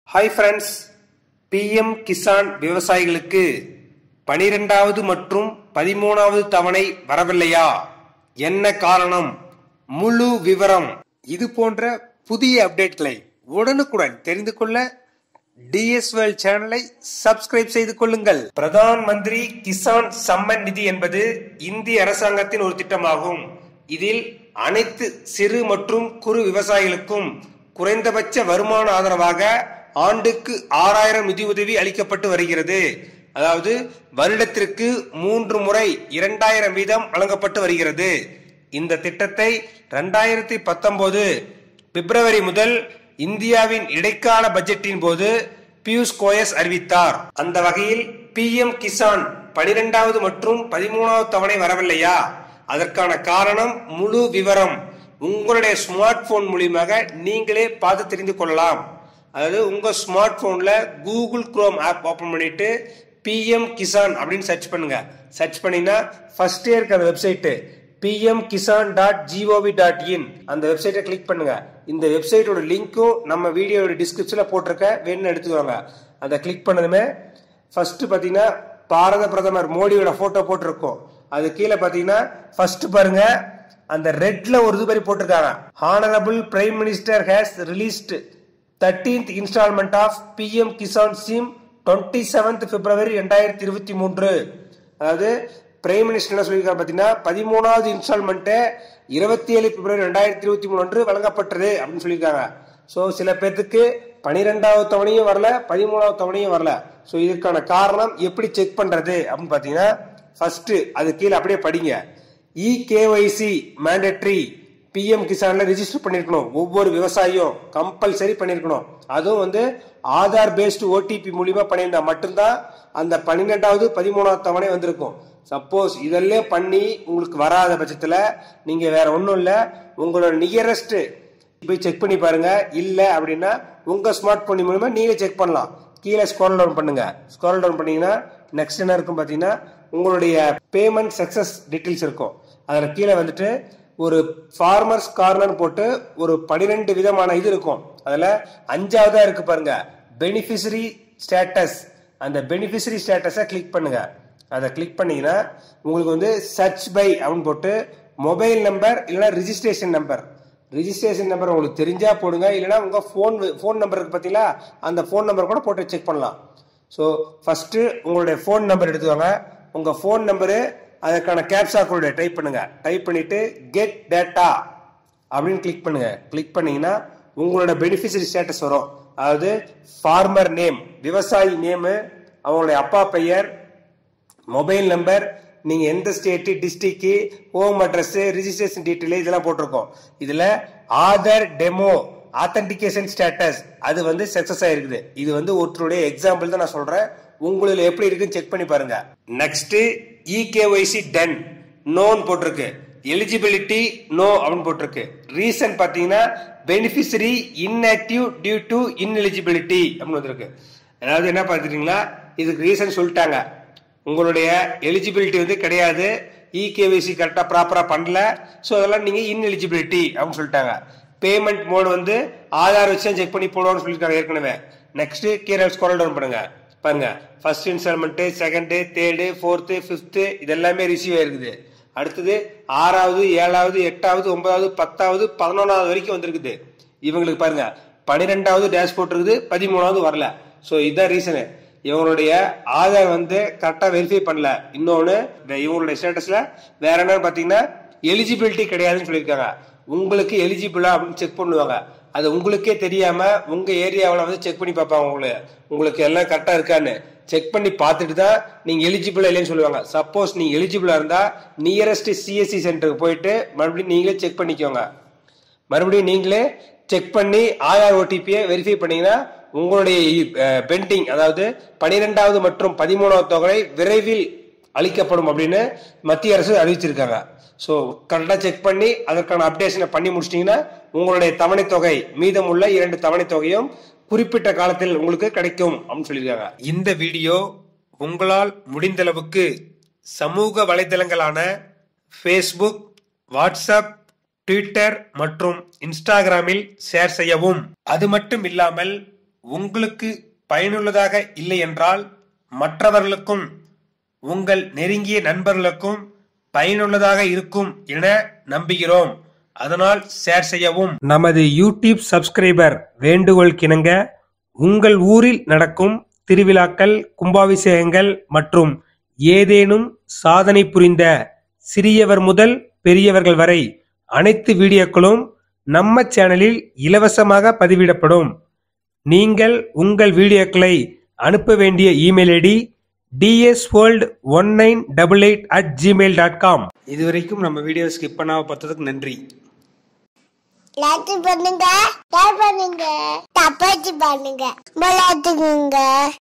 hi friends PM Kisan விவசாயிகளுக்கு பனிரெண்டாவது மற்றும் பதிமூணாவது தவணை வரவில்லையா என்ன காரணம் முழு விவரம் இது போன்ற புதிய அப்டேட்களை உடனுக்குடன் தெரிந்து கொள்ள டிஎஸ்எல் சேனலை சப்ஸ்கிரைப் செய்து கொள்ளுங்கள் பிரதான் மந்திரி கிசான் சம்மன் நிதி என்பது இந்திய அரசாங்கத்தின் ஒரு திட்டமாகும் இதில் அனைத்து சிறு மற்றும் குறு விவசாயிகளுக்கும் குறைந்தபட்ச வருமான ஆதரவாக ஆண்டுக்கு ஆறாயிரம் நிதியுதவி அளிக்கப்பட்டு வருகிறது அதாவது வருடத்திற்கு மூன்று முறை இரண்டாயிரம் வீதம் வழங்கப்பட்டு வருகிறது இந்த திட்டத்தை ரெண்டாயிரத்தி பத்தொன்பது பிப்ரவரி முதல் இந்தியாவின் இடைக்கால பட்ஜெட்டின் போது பியூஷ் கோயஸ் அறிவித்தார் அந்த வகையில் பிஎம் கிசான் பனிரெண்டாவது மற்றும் பதிமூணாவது தவணை வரவில்லையா அதற்கான காரணம் முழு விவரம் உங்களுடைய ஸ்மார்ட் போன் மூலியமாக நீங்களே பார்த்து தெரிந்து கொள்ளலாம் அதாவது உங்க ஸ்மார்ட் போன்ல கூகுள் குரோம் ஆப் ஓபன் பண்ணிட்டு பிஎம் கிசான் அப்படின்னு சர்ச் பண்ணுங்க சர்ச் பண்ணீங்கன்னா ஃபர்ஸ்ட் இருக்கிற website PM Kisan dot G O V dot in அந்த வெப்சைட்டை கிளிக் பண்ணுங்க இந்த வெப்சைட்டோட லிங்க்கும் நம்ம வீடியோட டிஸ்கிரிப்ஷன்ல போட்டிருக்க வேணும்னு எடுத்துக்கோங்க அதை கிளிக் பண்ணதுமே ஃபர்ஸ்ட் பார்த்தீங்கன்னா பாரத பிரதமர் மோடியோட போட்டோ போட்டிருக்கோம் அது கீழே பார்த்தீங்கன்னா ஃபர்ஸ்ட் பாருங்க அந்த ரெட்ல ஒரு இது மாதிரி போட்டிருக்காங்க honourable prime minister has released thirteenth instalment of PM Kisan scheme twenty seventh February ரெண்டாயிரத்தி இருபத்தி மூன்று அதாவது பிரைம் மினிஸ்டர் என்ன சொல்லியிருக்காரு பார்த்தீங்கன்னா பதிமூணாவது இன்ஸ்டால்மெண்ட்டு இருபத்தி ஏழு பிப்ரவரி ரெண்டாயிரத்தி இருபத்தி மூணு அன்று வழங்கப்பட்டது அப்படின்னு சொல்லியிருக்காங்க ஸோ சில பேர்த்துக்கு பனிரெண்டாவது தவணையும் வரல பதிமூணாவது தவணையும் வரல ஸோ இதுக்கான காரணம் எப்படி செக் பண்றது அப்படின்னு பார்த்தீங்கன்னா ஃபர்ஸ்ட் அது கீழே அப்படியே படிங்க இ கேஒய்சி மேண்டட்ரி பிஎம் கிசான்ல ரிஜிஸ்டர் பண்ணிருக்கணும் ஒவ்வொரு விவசாயியும் கம்பல்சரி பண்ணிருக்கணும் அதுவும் வந்து ஆதார் பேஸ்டு ஓடிபி மூலியமா பண்ணியிருந்தா மட்டும்தான் அந்த பன்னிரெண்டாவது பதிமூணாவது தவணை வந்திருக்கும் சப்போஸ் இதெல்லாம் பண்ணி உங்களுக்கு வராத பட்சத்துல நீங்க வேற ஒன்றும் இல்லை உங்களோட நியரஸ்ட் போய் செக் பண்ணி பாருங்க இல்ல அப்படின்னா உங்க ஸ்மார்ட் போன் மூலமா நீங்க செக் பண்ணலாம் கீழே ஸ்க்ரோல் டவுன் பண்ணுங்க ஸ்க்ரோல் டவுன் பண்ணீங்கன்னா நெக்ஸ்ட் என்ன இருக்கும் பாத்தீங்கன்னா உங்களுடைய பேமெண்ட் சக்சஸ் டீட்டெயில்ஸ் இருக்கும் அதில் கீழே வந்துட்டு ஒரு ஃபார்மர்ஸ் கார்னர் போட்டு ஒரு பனிரெண்டு விதமான இது இருக்கும் அதில் அஞ்சாவதா இருக்கு பாருங்க பெனிஃபிஷரி ஸ்டேட்டஸ் அந்த பெனிஃபிஷரி ஸ்டேட்டஸை கிளிக் பண்ணுங்க அதை கிளிக் பண்ணீங்கன்னா உங்களுக்கு வந்து சர்ச் பை அப்படின்னு போட்டு மொபைல் நம்பர் இல்லைன்னா ரிஜிஸ்ட்ரேஷன் நம்பர் ரிஜிஸ்ட்ரேஷன் நம்பர் உங்களுக்கு தெரிஞ்சா போடுங்க இல்லைன்னா உங்க ஃபோன் ஃபோன் நம்பர் இருக்கு பார்த்தீங்களா அந்த ஃபோன் நம்பர் கூட போட்டு செக் பண்ணலாம் ஸோ ஃபர்ஸ்ட் உங்களுடைய ஃபோன் நம்பர் எடுத்துவாங்க உங்க ஃபோன் நம்பரு அதற்கான கேப்சா கோடு டைப் பண்ணுங்க டைப் பண்ணிட்டு கெட் டேட்டா அப்படின்னு கிளிக் பண்ணுங்க கிளிக் பண்ணீங்கன்னா உங்களோட பெனிஃபிஷரி ஸ்டேட்டஸ் வரும் அதாவது ஃபார்மர் நேம் விவசாயி நேமு அவங்களுடைய அப்பா பெயர் மொபைல் நம்பர் நீங்க எந்த state district home address registration detail இதெல்லாம் போட்டிருக்கோம் இதுல ஆதார் டெமோ ஆத்தன்டிகேஷன் ஸ்டேட்டஸ் அது வந்து சக்சஸ் ஆயிருக்குது இது வந்து ஒருத்தருடைய எக்ஸாம்பிள் தான் நான் சொல்றேன் உங்களுக்கு எப்படி இருக்குன்னு செக் பண்ணி பாருங்க நெக்ஸ்ட் இகேஒய்சி டன் நோன் போட்டிருக்கு எலிஜிபிலிட்டி நோ அப்படின்னு போட்டிருக்கு ரீசன் பாத்தீங்கன்னா beneficiary inactive due to ineligibility அப்படின்னு வந்திருக்கு அதாவது என்ன பார்த்துட்டீங்களா இதுக்கு ரீசன் சொல்லிட்டாங்க உங்களுடைய எலிஜிபிலிட்டி வந்து கிடையாது இகேவிசி கரெக்டாக ப்ராப்பராக பண்ணல ஸோ அதெல்லாம் நீங்கள் இன்எலிஜிபிலிட்டி அப்படின்னு சொல்லிட்டாங்க பேமெண்ட் மோடு வந்து ஆதார் வச்சு செக் பண்ணி போடுவோம்னு சொல்லியிருக்காங்க ஏற்கனவே நெக்ஸ்ட் கீழே ஸ்கோரல் டவுன் பண்ணுங்க பாருங்க first instalment second third fourth fifth இதெல்லாமே ரிசீவ் ஆயிருக்குது அடுத்தது ஆறாவது ஏழாவது எட்டாவது ஒன்பதாவது பத்தாவது பதினொன்றாவது வரைக்கும் வந்திருக்குது இவங்களுக்கு பாருங்க பன்னிரெண்டாவது டேஷ்போர்ட் இருக்குது பதிமூணாவது வரல ஸோ இதுதான் ரீசனு இவங்களுடைய ஆதார் வந்து கரெக்டாக வெரிஃபை பண்ணல இன்னொன்று இவங்களுடைய ஸ்டேட்டஸ்ல வேற என்னன்னு பார்த்தீங்கன்னா எலிஜிபிலிட்டி கிடையாதுன்னு சொல்லியிருக்காங்க உங்களுக்கு எலிஜிபிளா அப்படின்னு செக் பண்ணுவாங்க அது உங்களுக்கே தெரியாம உங்க ஏரியாவில் வந்து செக் பண்ணி பார்ப்பாங்க உங்களுக்கு உங்களுக்கு எல்லாம் கரெக்டா இருக்கான்னு செக் பண்ணி பார்த்துட்டு தான் நீங்க எலிஜிபிள் இல்லைன்னு சொல்லுவாங்க சப்போஸ் நீங்க எலிஜிபிளா இருந்தா நியரஸ்ட் சிஎஸ்சி சென்டருக்கு போயிட்டு மறுபடியும் நீங்களே செக் பண்ணிக்கோங்க மறுபடியும் நீங்களே செக் பண்ணி ஆதார் ஓடிபியை வெரிஃபை பண்ணீங்கன்னா உங்களுடைய பெண்டிங் அதாவது பனிரெண்டாவது மற்றும் பதிமூணாவது தொகை விரைவில் அளிக்கப்படும் அப்படின்னு மத்திய அரசு அறிவிச்சிருக்காங்க ஸோ கரெக்டாக செக் பண்ணி அதற்கான அப்டேஷனை பண்ணி முடிச்சிட்டிங்கன்னா உங்களுடைய தவணை தொகை மீதம் உள்ள இரண்டு தவணை தொகையும் குறிப்பிட்ட காலத்தில் உங்களுக்கு கிடைக்கும் அப்படின்னு சொல்லியிருக்காங்க இந்த வீடியோ உங்களால் முடிந்தளவுக்கு சமூக வலைதளங்களான ஃபேஸ்புக் வாட்ஸ்அப் ட்விட்டர் மற்றும் இன்ஸ்டாகிராமில் ஷேர் செய்யவும் அது மட்டும் இல்லாமல் உங்களுக்கு பயனுள்ளதாக இல்லை என்றால் மற்றவர்களுக்கும் உங்கள் நெருங்கிய நண்பர்களுக்கும் பயனுள்ளதாக இருக்கும் என நம்புகிறோம் அதனால் ஷேர் செய்யவும் நமது யூடியூப் சப்ஸ்கிரைபர் வேண்டுகோள் கிணங்க உங்கள் ஊரில் நடக்கும் திருவிழாக்கள் கும்பாபிஷேகங்கள் மற்றும் ஏதேனும் சாதனை புரிந்த சிறியவர் முதல் பெரியவர்கள் வரை அனைத்து வீடியோக்களும் நம்ம சேனலில் இலவசமாக பதிவிடப்படும் நீங்கள் உங்கள் வீடியோக்களை அனுப்ப வேண்டிய email ID DS world one nine double eight at Gmail dot com இதுவரைக்கும் நம்ம வீடியோ ஸ்கிப் பண்ணாம பார்த்ததுக்கு நன்றி லைக் பண்ணுங்க ஷேர் பண்ணுங்க தப்பாச்சு பண்ணுங்க விளையாட்டுக்குங்க